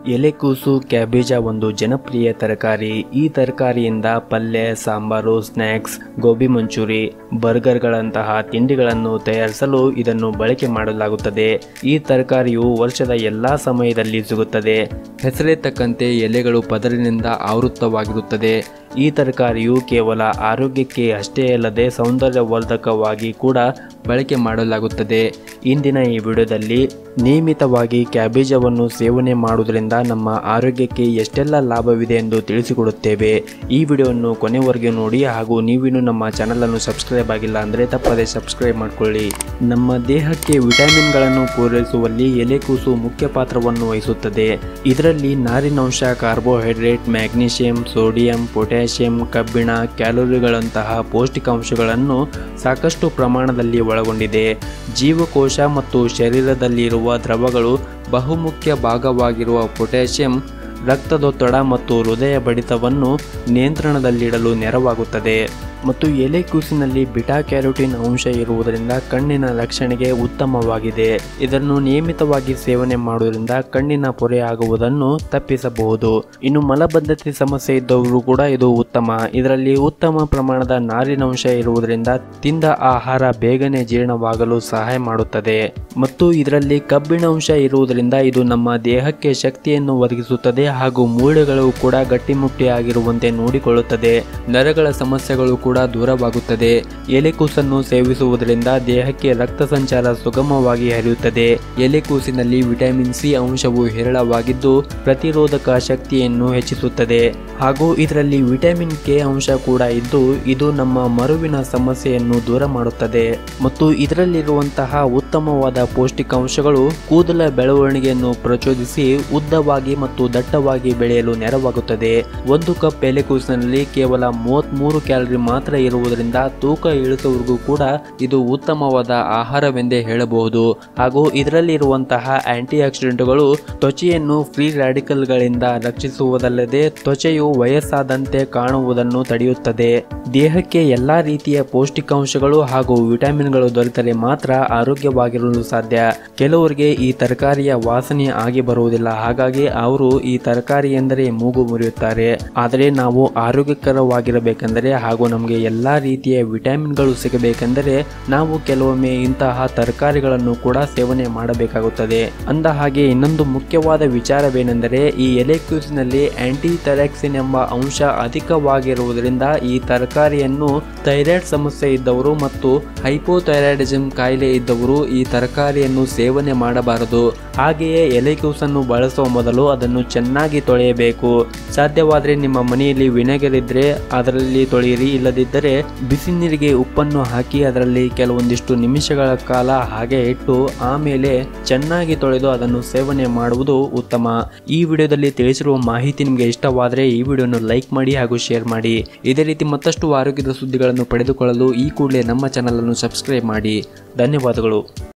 ಎಲೆಕೋಸು ಕ್ಯಾಬೇಜ ಒಂದು ಜನಪ್ರಿಯ ತರಕಾರಿ ಈ ತರಕಾರಿಯಿಂದ ಪಲ್ಯ ಸಾಂಬಾರು ಸ್ನ್ಯಾಕ್ಸ್ ಗೋಬಿ ಮಂಚೂರಿ ಬರ್ಗರ್ಗಳಂತಹ ತಿಂಡಿಗಳನ್ನು ತಯಾರಿಸಲು ಇದನ್ನು ಬಳಕೆ ಮಾಡಲಾಗುತ್ತದೆ ಈ ತರಕಾರಿಯು ವರ್ಷದ ಎಲ್ಲಾ ಸಮಯದಲ್ಲಿ ಸಿಗುತ್ತದೆ ಹೆಸರೇ ತಕ್ಕಂತೆ ಎಲೆಗಳು ಪದರಿನಿಂದ ಆವೃತವಾಗಿರುತ್ತದೆ ಈ ತರಕಾರಿಯು ಕೇವಲ ಆರೋಗ್ಯಕ್ಕೆ ಅಷ್ಟೇ ಅಲ್ಲದೆ ಸೌಂದರ್ಯವರ್ಧಕವಾಗಿ ಕೂಡ ಬಳಕೆ ಮಾಡಲಾಗುತ್ತದೆ ಇಂದಿನ ಈ ವಿಡಿಯೋದಲ್ಲಿ ನಿಯಮಿತವಾಗಿ ಕ್ಯಾಬೇಜವನ್ನು ಸೇವನೆ ಮಾಡುವುದರಿಂದ ನಮ್ಮ ಆರೋಗ್ಯಕ್ಕೆ ಎಷ್ಟೆಲ್ಲ ಲಾಭವಿದೆ ಎಂದು ತಿಳಿಸಿಕೊಡುತ್ತೇವೆ ಈ ವಿಡಿಯೋವನ್ನು ಕೊನೆವರೆಗೆ ನೋಡಿ ಹಾಗೂ ನೀವಿನ್ನು ನಮ್ಮ ಚಾನಲನ್ನು ಸಬ್ಸ್ಕ್ರೈಬ್ ಆಗಿಲ್ಲ ಅಂದರೆ ತಪ್ಪದೆ ಸಬ್ಸ್ಕ್ರೈಬ್ ಮಾಡಿಕೊಳ್ಳಿ ನಮ್ಮ ದೇಹಕ್ಕೆ ವಿಟಮಿನ್ಗಳನ್ನು ಪೂರೈಸುವಲ್ಲಿ ಎಲೆಕೋಸು ಮುಖ್ಯ ಪಾತ್ರವನ್ನು ವಹಿಸುತ್ತದೆ ಇದರಲ್ಲಿ ನಾರಿನಂಶ ಕಾರ್ಬೋಹೈಡ್ರೇಟ್ ಮ್ಯಾಗ್ನೀಷಿಯಂ ಸೋಡಿಯಂ ಪೊಟ್ಯಾಷಿಯಂ ಕಬ್ಬಿಣ ಕ್ಯಾಲೋರಿಗಳಂತಹ ಪೌಷ್ಟಿಕಾಂಶಗಳನ್ನು ಸಾಕಷ್ಟು ಪ್ರಮಾಣದಲ್ಲಿ ಒಳಗೊಂಡಿದೆ ಜೀವಕೋಶ ಮತ್ತು ಶರೀರದಲ್ಲಿರುವ ದ್ರವಗಳು ಬಹುಮುಖ್ಯ ಭಾಗವಾಗಿರುವ ಪೊಟ್ಯಾಷಿಯಂ ರಕ್ತದೊತ್ತಡ ಮತ್ತು ಹೃದಯ ಬಡಿತವನ್ನು ನಿಯಂತ್ರಣದಲ್ಲಿಡಲು ನೆರವಾಗುತ್ತದೆ ಮತ್ತು ಎಲೆಕೋಸಿನಲ್ಲಿ ಬಿಟಾ ಕ್ಯಾರೋಟಿನ್ ಅಂಶ ಇರುವುದರಿಂದ ಕಣ್ಣಿನ ರಕ್ಷಣೆಗೆ ಉತ್ತಮವಾಗಿದೆ ಇದನ್ನು ನಿಯಮಿತವಾಗಿ ಸೇವನೆ ಮಾಡುವುದರಿಂದ ಕಣ್ಣಿನ ಪೊರೆ ಆಗುವುದನ್ನು ತಪ್ಪಿಸಬಹುದು ಇನ್ನು ಮಲಬದ್ಧತೆ ಸಮಸ್ಯೆ ಇದ್ದವರು ಕೂಡ ಇದು ಉತ್ತಮ ಇದರಲ್ಲಿ ಉತ್ತಮ ಪ್ರಮಾಣದ ನಾರಿನಂಶ ಇರುವುದರಿಂದ ತಿಂದ ಆಹಾರ ಬೇಗನೆ ಜೀರ್ಣವಾಗಲು ಸಹಾಯ ಮಾಡುತ್ತದೆ ಮತ್ತು ಇದರಲ್ಲಿ ಕಬ್ಬಿಣಾಂಶ ಇರುವುದರಿಂದ ಇದು ನಮ್ಮ ದೇಹಕ್ಕೆ ಶಕ್ತಿಯನ್ನು ಒದಗಿಸುತ್ತದೆ ಹಾಗೂ ಮೂಳೆಗಳು ಕೂಡ ಗಟ್ಟಿಮುಟ್ಟಿಯಾಗಿರುವಂತೆ ನೋಡಿಕೊಳ್ಳುತ್ತದೆ ನರಗಳ ಸಮಸ್ಯೆಗಳು ಕೂಡ ದೂರವಾಗುತ್ತದೆ ಎಲೆಕೋಸನ್ನು ಸೇವಿಸುವುದರಿಂದ ದೇಹಕ್ಕೆ ರಕ್ತ ಸಂಚಾರ ಸುಗಮವಾಗಿ ಹರಿಯುತ್ತದೆ ಎಲೆಕೋಸಿನಲ್ಲಿ ವಿಟಮಿನ್ ಸಿ ಅಂಶವು ಹೇರಳವಾಗಿದ್ದು ಪ್ರತಿರೋಧಕ ಶಕ್ತಿಯನ್ನು ಹೆಚ್ಚಿಸುತ್ತದೆ ಹಾಗೂ ಇದರಲ್ಲಿ ವಿಟಮಿನ್ ಕೆ ಅಂಶ ಕೂಡ ಇದ್ದು ಇದು ನಮ್ಮ ಮರುವಿನ ಸಮಸ್ಯೆಯನ್ನು ದೂರ ಮಾಡುತ್ತದೆ ಮತ್ತು ಇದರಲ್ಲಿರುವಂತಹ ಉತ್ತಮವಾದ ಪೌಷ್ಟಿಕಾಂಶಗಳು ಕೂದಲ ಬೆಳವಣಿಗೆಯನ್ನು ಪ್ರಚೋದಿಸಿ ಉದ್ದವಾಗಿ ಮತ್ತು ದಟ್ಟವಾಗಿ ಬೆಳೆಯಲು ನೆರವಾಗುತ್ತದೆ ಒಂದು ಕಪ್ ಎಲೆಕೋಸಿನಲ್ಲಿ ಕೇವಲ ಮೂವತ್ತ್ಮೂರು ಕ್ಯಾಲರಿ ಮಾತ್ರ ಇರುವುದರಿಂದ ತೂಕ ಇಳಿಸುವವರೆಗೂ ಕೂಡ ಇದು ಉತ್ತಮವಾದ ಆಹಾರವೆಂದೇ ಹೇಳಬಹುದು ಹಾಗೂ ಇದರಲ್ಲಿರುವಂತಹ ಆಂಟಿ ಆಕ್ಸಿಡೆಂಟ್ಗಳು ತ್ವಚೆಯನ್ನು ಫ್ರೀ ರ್ಯಾಡಿಕಲ್ಗಳಿಂದ ರಕ್ಷಿಸುವುದಲ್ಲದೆ ತ್ವಚೆಯು ವಯಸ್ಸಾದಂತೆ ಕಾಣುವುದನ್ನು ತಡೆಯುತ್ತದೆ ದೇಹಕ್ಕೆ ಎಲ್ಲಾ ರೀತಿಯ ಪೌಷ್ಟಿಕಾಂಶಗಳು ಹಾಗೂ ವಿಟಮಿನ್ಗಳು ದೊರೆತರೆ ಮಾತ್ರ ಆರೋಗ್ಯವಾಗಿರಲು ಸಾಧ್ಯ ಕೆಲವರಿಗೆ ಈ ತರಕಾರಿಯ ವಾಸನೆ ಆಗಿ ಬರುವುದಿಲ್ಲ ಹಾಗಾಗಿ ಅವರು ಈ ತರಕಾರಿ ಎಂದರೆ ಮೂಗು ಮುರಿಯುತ್ತಾರೆ ಆದರೆ ನಾವು ಆರೋಗ್ಯಕರವಾಗಿರಬೇಕೆಂದರೆ ಹಾಗೂ ನಮಗೆ ಎಲ್ಲಾ ರೀತಿಯ ವಿಟಮಿನ್ಗಳು ಸಿಗಬೇಕೆಂದರೆ ನಾವು ಕೆಲವೊಮ್ಮೆ ಇಂತಹ ತರಕಾರಿಗಳನ್ನು ಕೂಡ ಸೇವನೆ ಮಾಡಬೇಕಾಗುತ್ತದೆ ಅಂದ ಹಾಗೆ ಇನ್ನೊಂದು ಮುಖ್ಯವಾದ ವಿಚಾರವೇನೆಂದರೆ ಈ ಎಲೆಕ್ಯೂಸಿನಲ್ಲಿ ಆಂಟಿ ಥೈರಾಕ್ಸಿನ್ ಎಂಬ ಅಂಶ ಅಧಿಕವಾಗಿರುವುದರಿಂದ ಈ ತರಕಾರಿಯನ್ನು ಥೈರಾಯ್ಡ್ ಸಮಸ್ಯೆ ಇದ್ದವರು ಮತ್ತು ಹೈಪೋಥೈರಾಯ್ಡಿಸಮ್ ಕಾಯಿಲೆ ಇದ್ದವರು ಈ ತರಕಾರಿಯನ್ನು ಸೇವನೆ ಮಾಡಬಾರದು ಹಾಗೆಯೇ ಎಲೆಕೋಸನ್ನು ಬಳಸುವ ಮೊದಲು ಅದನ್ನು ಚೆನ್ನಾಗಿ ತೊಳೆಯಬೇಕು ಸಾಧ್ಯವಾದರೆ ನಿಮ್ಮ ಮನೆಯಲ್ಲಿ ವಿನೆಗರ್ ಇದ್ದರೆ ಅದರಲ್ಲಿ ತೊಳೆಯಿರಿ ಇಲ್ಲದಿದ್ದರೆ ಬಿಸಿ ನೀರಿಗೆ ಉಪ್ಪನ್ನು ಹಾಕಿ ಅದರಲ್ಲಿ ಕೆಲವೊಂದಿಷ್ಟು ನಿಮಿಷಗಳ ಕಾಲ ಹಾಗೆ ಇಟ್ಟು ಆಮೇಲೆ ಚೆನ್ನಾಗಿ ತೊಳೆದು ಅದನ್ನು ಸೇವನೆ ಮಾಡುವುದು ಉತ್ತಮ ಈ ವಿಡಿಯೋದಲ್ಲಿ ತಿಳಿಸಿರುವ ಮಾಹಿತಿ ನಿಮಗೆ ಇಷ್ಟವಾದರೆ ಈ ವಿಡಿಯೋನ ಲೈಕ್ ಮಾಡಿ ಹಾಗೂ ಶೇರ್ ಮಾಡಿ ಇದೇ ರೀತಿ ಮತ್ತಷ್ಟು ಆರೋಗ್ಯದ ಸುದ್ದಿಗಳನ್ನು ಪಡೆದುಕೊಳ್ಳಲು ಈ ಕೂಡಲೇ ನಮ್ಮ ಚಾನಲನ್ನು ಸಬ್ಸ್ಕ್ರೈಬ್ ಮಾಡಿ ಧನ್ಯವಾದಗಳು